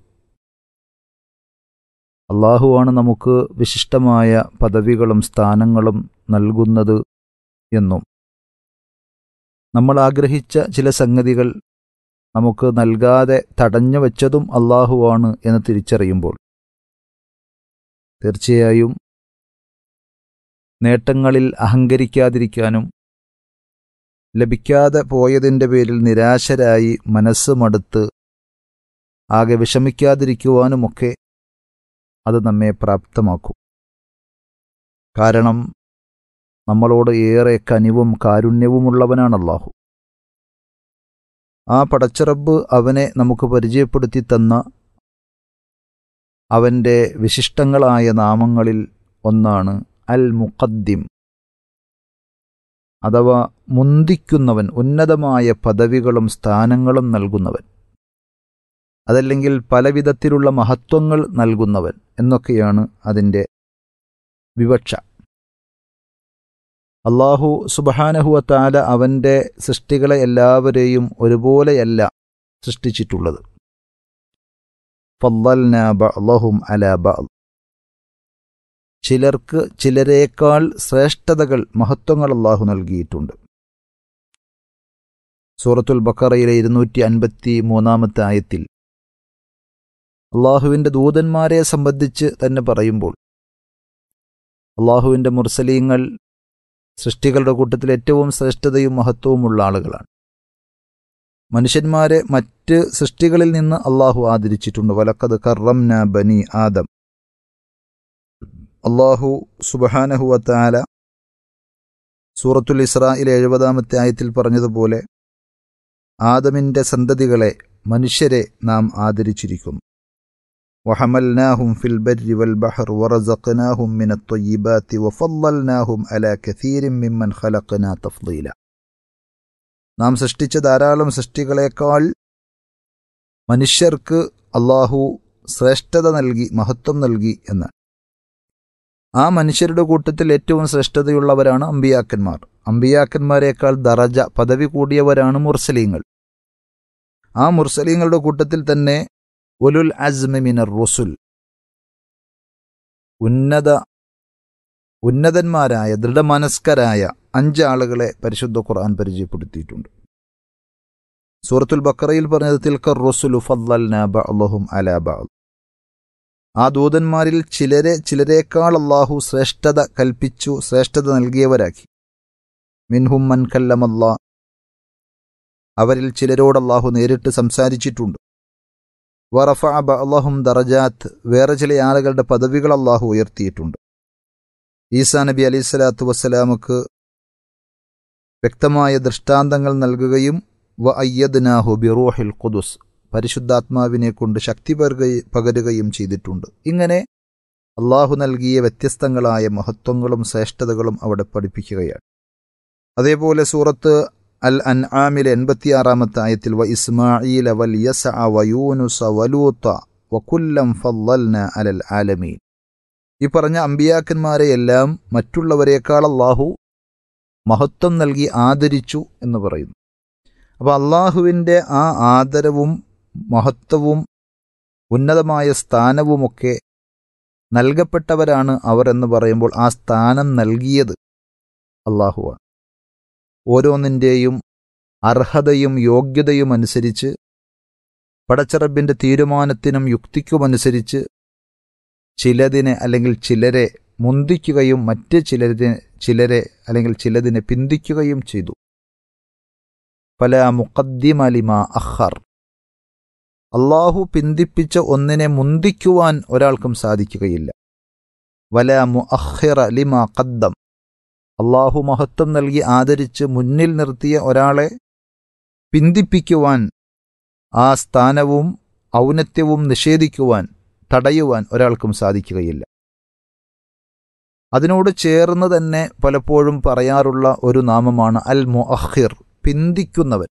അള്ളാഹുവാണ് നമുക്ക് വിശിഷ്ടമായ പദവികളും സ്ഥാനങ്ങളും നൽകുന്നത് എന്നും നമ്മൾ ആഗ്രഹിച്ച ചില സംഗതികൾ നമുക്ക് നൽകാതെ തടഞ്ഞു വച്ചതും അള്ളാഹുവാണ് എന്ന് തിരിച്ചറിയുമ്പോൾ തീർച്ചയായും നേട്ടങ്ങളിൽ അഹങ്കരിക്കാതിരിക്കാനും ലഭിക്കാതെ പോയതിൻ്റെ പേരിൽ നിരാശരായി മനസ്സ് മടുത്ത് ആകെ വിഷമിക്കാതിരിക്കുവാനുമൊക്കെ അത് നമ്മെ പ്രാപ്തമാക്കും കാരണം നമ്മളോട് ഏറെ കനിവും കാരുണ്യവുമുള്ളവനാണ് അള്ളാഹു ആ പടച്ചറബ് അവനെ നമുക്ക് പരിചയപ്പെടുത്തി തന്ന അവൻ്റെ വിശിഷ്ടങ്ങളായ നാമങ്ങളിൽ ഒന്നാണ് അൽ മുഖദ്ദിം അഥവാ മുന്തിക്കുന്നവൻ ഉന്നതമായ പദവികളും സ്ഥാനങ്ങളും നൽകുന്നവൻ അതല്ലെങ്കിൽ പലവിധത്തിലുള്ള മഹത്വങ്ങൾ നൽകുന്നവൻ എന്നൊക്കെയാണ് അതിൻ്റെ വിവക്ഷ അള്ളാഹു സുബഹാനഹുവ താല അവൻ്റെ സൃഷ്ടികളെ എല്ലാവരെയും ഒരുപോലെയല്ല സൃഷ്ടിച്ചിട്ടുള്ളത് ഫല്ലൽന ബഅ്ളഹും അലാ ബഅ് ചിലർക്ക് ചിലരേക്കാൾ ശ്രേഷ്ഠതകൾ മഹത്വങ്ങൾ അള്ളാഹു നൽകിയിട്ടുണ്ട് സൂറത്തുൽ ബക്കറയിലെ ഇരുന്നൂറ്റി അൻപത്തി മൂന്നാമത്തെ ആയത്തിൽ അള്ളാഹുവിൻ്റെ ദൂതന്മാരെ സംബന്ധിച്ച് തന്നെ പറയുമ്പോൾ അള്ളാഹുവിൻ്റെ മുർസലീങ്ങൾ സൃഷ്ടികളുടെ കൂട്ടത്തിൽ ഏറ്റവും ശ്രേഷ്ഠതയും മഹത്വവുമുള്ള ആളുകളാണ് മനുഷ്യന്മാരെ മറ്റ് സൃഷ്ടികളിൽ നിന്ന് അള്ളാഹു ആദരിച്ചിട്ടുണ്ട് വലക്കത് കറംന ബനി ആദം അള്ളാഹു സുബഹാനഹുവത്താല സൂറത്തുൽ ഇസ്രായിലെ എഴുപതാമത്തെ ആയത്തിൽ പറഞ്ഞതുപോലെ ആദമിൻ്റെ സന്തതികളെ മനുഷ്യരെ നാം ആദരിച്ചിരിക്കുന്നു وحملناهم في البر والبحر ورزقناهم من الطيبات وفضلناهم على كثير ممن خلقنا تفضيلا നാം സൃഷ്ടിച്ച ധാരാളം സൃഷ്ടികളെക്കാൾ മനുഷ്യർക്ക് അള്ളാഹു ശ്രേഷ്ഠത നൽകി മഹത്വം നൽകി എന്നാണ് ആ മനുഷ്യരുടെ കൂട്ടത്തിൽ ഏറ്റവും ശ്രേഷ്ഠതയുള്ളവരാണ് അമ്പിയാക്കന്മാർ അമ്പിയാക്കന്മാരെക്കാൾ ദറജ പദവി കൂടിയവരാണ് മുർസലീങ്ങൾ ആ മുർസലീങ്ങളുടെ കൂട്ടത്തിൽ തന്നെ ഉലുൽ അസ്മി മിനർ റുസുൽ ഉന്നത ഉന്നതന്മാരായ ദൃഢമനസ്കരായ അഞ്ചാളുകളെ പരിശുദ്ധ ഖുർആൻ പരിചയപ്പെടുത്തിയിട്ടുണ്ട് സൂറത്തുൽ ബക്കറയിൽ പറഞ്ഞത് തിൽക്കർ റുസുലു ഫദ്ലൽന ബഅ്ളഹും അലാ ബഅ് ആ ദൂതന്മാരിൽ ചിലരെ ചിലരേക്കാൾ അള്ളാഹു ശ്രേഷ്ഠത കൽപ്പിച്ചു ശ്രേഷ്ഠത നൽകിയവരാക്കി മിൻഹും മൻ കല്ലമല്ലാ അവരിൽ ചിലരോട് അള്ളാഹു നേരിട്ട് സംസാരിച്ചിട്ടുണ്ട് വറഫ അള്ളാഹും ദറജാത്ത് വേറെ ചില ആളുകളുടെ പദവികൾ അള്ളാഹു ഉയർത്തിയിട്ടുണ്ട് ഈസാ നബി അലൈഹി സ്വലാത്തു വസ്സലാമക്ക് വ്യക്തമായ ദൃഷ്ടാന്തങ്ങൾ നൽകുകയും വ അയ്യദ്നാഹു ബിറൂഹിൽ ഖുദുസ് പരിശുദ്ധാത്മാവിനെ കൊണ്ട് ശക്തി പകരുകയും പകരുകയും ചെയ്തിട്ടുണ്ട് ഇങ്ങനെ അള്ളാഹു നൽകിയ വ്യത്യസ്തങ്ങളായ മഹത്വങ്ങളും ശ്രേഷ്ഠതകളും അവിടെ പഠിപ്പിക്കുകയാണ് അതേപോലെ സൂറത്ത് അൽ അൻആമിലെ എൺപത്തിയാറാമത്തെ ആയത്തിൽ വ ഇസ്മാഈല വൽ യസഅ വ യൂനുസ വലൂത്ത വകുല്ലം ഫല്ലൽന അലൽ ആലമീൻ ഈ പറഞ്ഞ അമ്പിയാക്കന്മാരെ എല്ലാം മറ്റുള്ളവരെക്കാൾ അള്ളാഹു മഹത്വം നൽകി ആദരിച്ചു എന്ന് പറയുന്നു അപ്പോൾ അള്ളാഹുവിൻ്റെ ആ ആദരവും മഹത്വവും ഉന്നതമായ സ്ഥാനവുമൊക്കെ നൽകപ്പെട്ടവരാണ് അവർ എന്ന് പറയുമ്പോൾ ആ സ്ഥാനം നൽകിയത് അള്ളാഹുവാണ് ഓരോന്നിൻ്റെയും അർഹതയും യോഗ്യതയും അനുസരിച്ച് പടച്ചറബിൻ്റെ തീരുമാനത്തിനും യുക്തിക്കുമനുസരിച്ച് ചിലതിനെ അല്ലെങ്കിൽ ചിലരെ മുന്തിക്കുകയും മറ്റ് ചിലതിനെ ചിലരെ അല്ലെങ്കിൽ ചിലതിനെ പിന്തിക്കുകയും ചെയ്തു പല മുഖദ്ദിമലിമ അഖർ അള്ളാഹു പിന്തിപ്പിച്ച ഒന്നിനെ മുന്തിക്കുവാൻ ഒരാൾക്കും സാധിക്കുകയില്ല വല മുഅഖിറ ലിമ ഖദ്ദം അള്ളാഹു മഹത്വം നൽകി ആദരിച്ച് മുന്നിൽ നിർത്തിയ ഒരാളെ പിന്തിപ്പിക്കുവാൻ ആ സ്ഥാനവും ഔന്നത്യവും നിഷേധിക്കുവാൻ തടയുവാൻ ഒരാൾക്കും സാധിക്കുകയില്ല അതിനോട് ചേർന്ന് തന്നെ പലപ്പോഴും പറയാറുള്ള ഒരു നാമമാണ് അൽ മുഅഖിർ പിന്തിക്കുന്നവൻ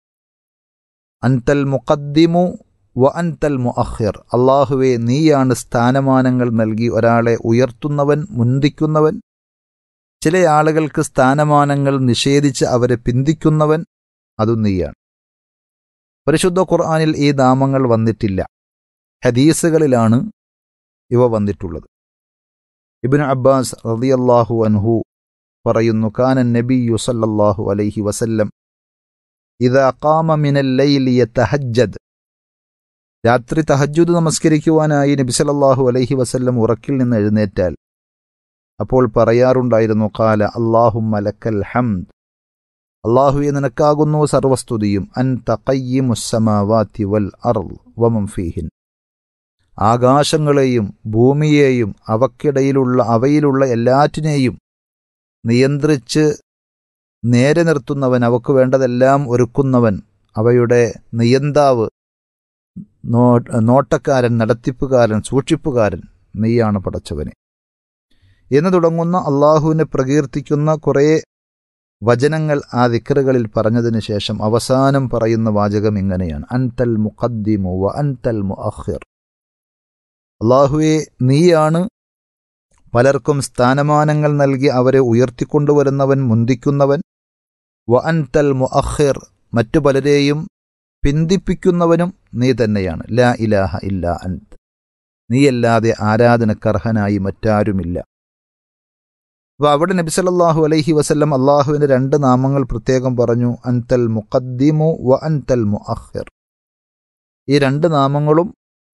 അൻതൽ മുഖദ്ദിമു വ അൻതൽ മുഅഖിർ അള്ളാഹുവെ നീയാണ് സ്ഥാനമാനങ്ങൾ നൽകി ഒരാളെ ഉയർത്തുന്നവൻ മുന്തിക്കുന്നവൻ ചില ആളുകൾക്ക് സ്ഥാനമാനങ്ങൾ നിഷേധിച്ച് അവരെ പിന്തിക്കുന്നവൻ അതും നീയാണ് പരിശുദ്ധ ഖുർആാനിൽ ഈ നാമങ്ങൾ വന്നിട്ടില്ല ഹദീസുകളിലാണ് ഇവ വന്നിട്ടുള്ളത് ഇബിൻ അബ്ബാസ് റളിയല്ലാഹു അൻഹു പറയുന്നു കാനൻ നബിയു സല്ലല്ലാഹു അലൈഹി വസല്ലം ഇതാ ഖാമ മിനൽ ലൈലി യതഹജ്ജദ് രാത്രി തഹജ്ജുദ് നമസ്കരിക്കുവാനായി നബി സല്ലല്ലാഹു അലൈഹി വസല്ലം ഉറക്കിൽ നിന്ന് എഴുന്നേറ്റാൽ അപ്പോൾ പറയാറുണ്ടായിരുന്നു കാല അള്ളാഹുമ്മ ലക്കൽ ഹംദ് അള്ളാഹുവെ നിനക്കാകുന്നു സർവസ്തുതിയും അൻ തഖയ്യിമുസ്സമാവാതി വൽ അർള് വമം ഫീഹിൻ ആകാശങ്ങളെയും ഭൂമിയെയും അവക്കിടയിലുള്ള അവയിലുള്ള എല്ലാറ്റിനെയും നിയന്ത്രിച്ച് നേരെ നിർത്തുന്നവൻ അവക്ക് വേണ്ടതെല്ലാം ഒരുക്കുന്നവൻ അവയുടെ നിയന്താവ് നോ നോട്ടക്കാരൻ നടത്തിപ്പുകാരൻ സൂക്ഷിപ്പുകാരൻ നീയാണ് പടച്ചവനെ എന്ന് തുടങ്ങുന്ന അള്ളാഹുവിനെ പ്രകീർത്തിക്കുന്ന കുറേ വചനങ്ങൾ ആ ദിക്കറുകളിൽ പറഞ്ഞതിന് ശേഷം അവസാനം പറയുന്ന വാചകം ഇങ്ങനെയാണ് അൻതൽ മുഖദ്ദിമു വ അൻതൽ മുഅഖിർ അള്ളാഹുവെ നീയാണ് പലർക്കും സ്ഥാനമാനങ്ങൾ നൽകി അവരെ ഉയർത്തിക്കൊണ്ടുവരുന്നവൻ മുന്തിക്കുന്നവൻ വ അൻതൽ മുഅഖിർ മറ്റു പലരെയും പിന്തിപ്പിക്കുന്നവനും നീ തന്നെയാണ് ലാ ഇലാഹ ഇല്ല അൻത് നീയല്ലാതെ ആരാധനക്കർഹനായി മറ്റാരുമില്ല അപ്പോൾ അവിടെ നബി സല്ലല്ലാഹു അലൈഹി വസല്ലം അള്ളാഹുവിൻ്റെ രണ്ട് നാമങ്ങൾ പ്രത്യേകം പറഞ്ഞു അൻതൽ മുഖദ്ദിമു വ അൻതൽ മുഅഖിർ ഈ രണ്ട് നാമങ്ങളും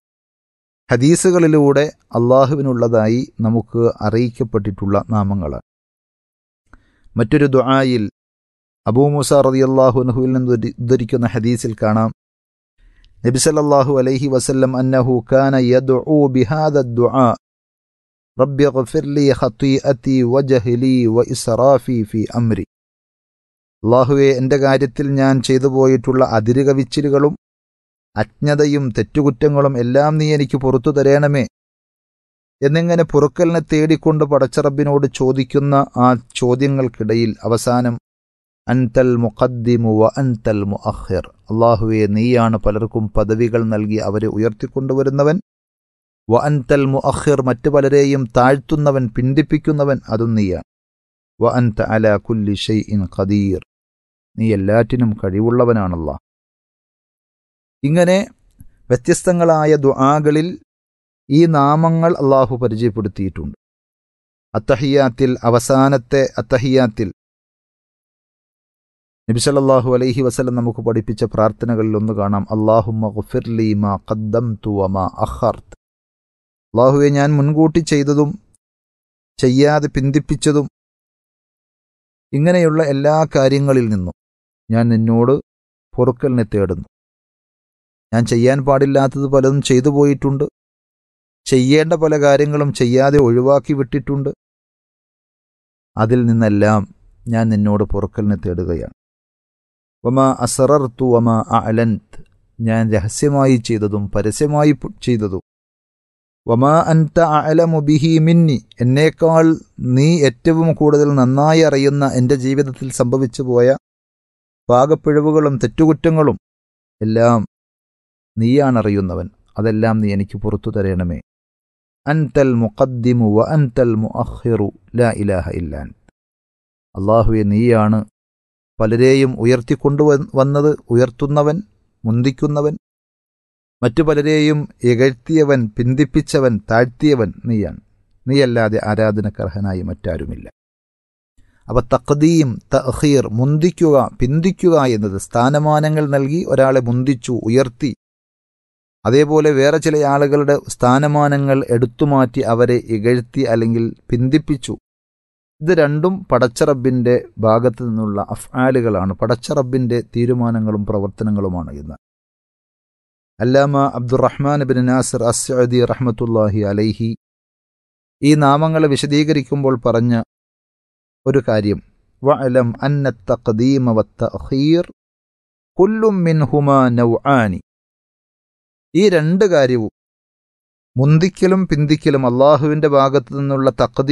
ഹദീസുകളിലൂടെ അള്ളാഹുവിനുള്ളതായി നമുക്ക് അറിയിക്കപ്പെട്ടിട്ടുള്ള നാമങ്ങളാണ് മറ്റൊരു ദുആയിൽ അബൂ മൂസ റളിയല്ലാഹു അൻഹുവിൽ നിന്ന് ഉദ്ധരിക്കുന്ന ഹദീസിൽ കാണാം നബി സല്ലല്ലാഹു അലൈഹി വസല്ലം അന്നഹു കാന യദ്ഉ ബിഹാദ ദുആ റബ്ബി ഗഫിർ ലി ഖതീഅതി വജഹ്ലി വഇസ്റാഫി ഫി അംരി അള്ളാഹുവെ എൻ്റെ കാര്യത്തിൽ ഞാൻ ചെയ്തു പോയിട്ടുള്ള അതിരുകവിച്ചിലുകളും അജ്ഞതയും തെറ്റുകുറ്റങ്ങളും എല്ലാം നീ എനിക്ക് പുറത്തു തരേണമേ എന്നിങ്ങനെ പൊറുക്കലിനെ തേടിക്കൊണ്ട് പടച്ചറബിനോട് ചോദിക്കുന്ന ആ ചോദ്യങ്ങൾക്കിടയിൽ അവസാനം അൻതൽ മുഖദ്ദിമു വ അൻതൽ മുഅഖിർ അള്ളാഹുവെ നീയാണ് പലർക്കും പദവികൾ നൽകി അവരെ ഉയർത്തിക്കൊണ്ടുവരുന്നവൻ വ അൻതൽ മുഅഖിർ മറ്റു പലരെയും താഴ്ത്തുന്നവൻ പിന്തിപ്പിക്കുന്നവൻ അതും നീയാണ് വ അൻത അല കുല്ലി ഷൈഇൻ ഖദീർ നീ എല്ലാറ്റിനും കഴിവുള്ളവനാണല്ല ഇങ്ങനെ വ്യത്യസ്തങ്ങളായ ദുആകളിൽ ഈ നാമങ്ങൾ അള്ളാഹു പരിചയപ്പെടുത്തിയിട്ടുണ്ട് അത്തഹിയാത്തിൽ അവസാനത്തെ അത്തഹിയാത്തിൽ നബി സല്ലല്ലാഹു അലൈഹി വസല്ലം നമുക്ക് പഠിപ്പിച്ച പ്രാർത്ഥനകളിൽ ഒന്ന് കാണാം അള്ളാഹുമ്മ ഗുഫിർലി മാ ഖദ്ദംതു വമാ അഖർത്ത് അള്ളാഹുവെ ഞാൻ മുൻകൂട്ടി ചെയ്തതും ചെയ്യാതെ പിന്തിപ്പിച്ചതും ഇങ്ങനെയുള്ള എല്ലാ കാര്യങ്ങളിൽ നിന്നും ഞാൻ നിന്നോട് പൊറുക്കലിനെ തേടുന്നു ഞാൻ ചെയ്യാൻ പാടില്ലാത്തത് പലതും ചെയ്തു പോയിട്ടുണ്ട് ചെയ്യേണ്ട പല കാര്യങ്ങളും ചെയ്യാതെ ഒഴിവാക്കി വിട്ടിട്ടുണ്ട് അതിൽ നിന്നെല്ലാം ഞാൻ നിന്നോട് പൊറുക്കലിനെ തേടുകയാണ് വമ അസറർത്തു വമ അലന്ത് ഞാൻ രഹസ്യമായി ചെയ്തതും പരസ്യമായി ചെയ്തതും വമാ അൻത അലമു ബിഹി മിന്നി എന്നേക്കാൾ നീ ഏറ്റവും കൂടുതൽ നന്നായി അറിയുന്ന എൻ്റെ ജീവിതത്തിൽ സംഭവിച്ചു പോയ പാകപ്പിഴവുകളും തെറ്റുകുറ്റങ്ങളും എല്ലാം നീയാണറിയുന്നവൻ അതെല്ലാം നീ എനിക്ക് പുറത്തു തരണമേ അൻതൽ മുഖദ്ദിമു വ അൻതൽ മുഅഖിറു ലാ ഇലാഹ ഇല്ലാൻ അള്ളാഹുവെ നീയാണ് പലരെയും ഉയർത്തിക്കൊണ്ടു വന്നത് ഉയർത്തുന്നവൻ മുന്തിക്കുന്നവൻ മറ്റു പലരെയും ഇകഴ്ത്തിയവൻ പിന്തിപ്പിച്ചവൻ താഴ്ത്തിയവൻ നീയാണ് നീയല്ലാതെ ആരാധനക്കർഹനായി മറ്റാരുമില്ല അവ തഖദീം തഹീർ മുന്തിക്കുക പിന്തിക്കുക എന്നത് സ്ഥാനമാനങ്ങൾ നൽകി ഒരാളെ മുന്തിച്ചു ഉയർത്തി അതേപോലെ വേറെ ചില ആളുകളുടെ സ്ഥാനമാനങ്ങൾ എടുത്തുമാറ്റി അവരെ ഇകഴ്ത്തി അല്ലെങ്കിൽ പിന്തിപ്പിച്ചു ഇത് രണ്ടും പടച്ചറബിൻ്റെ ഭാഗത്തു നിന്നുള്ള അഫ്ആലുകളാണ് പടച്ചറബിൻ്റെ തീരുമാനങ്ങളും പ്രവർത്തനങ്ങളുമാണ് എന്ന് അല്ലാമ അബ്ദുറഹ്മാൻ ബിൻ നാസിർ അസ്സഅദി റഹ്മത്തുല്ലാഹി അലൈഹി ഈ നാമങ്ങളെ വിശദീകരിക്കുമ്പോൾ പറഞ്ഞ ഒരു കാര്യം വഅലം അന്ന തഖദീമ വത്തഖീർ കുല്ലും മിൻഹുമാ നൗആനി ഈ രണ്ട് കാര്യവും മുന്തിക്കലും പിന്തിക്കലും അള്ളാഹുവിൻ്റെ ഭാഗത്തു നിന്നുള്ള തഖദീം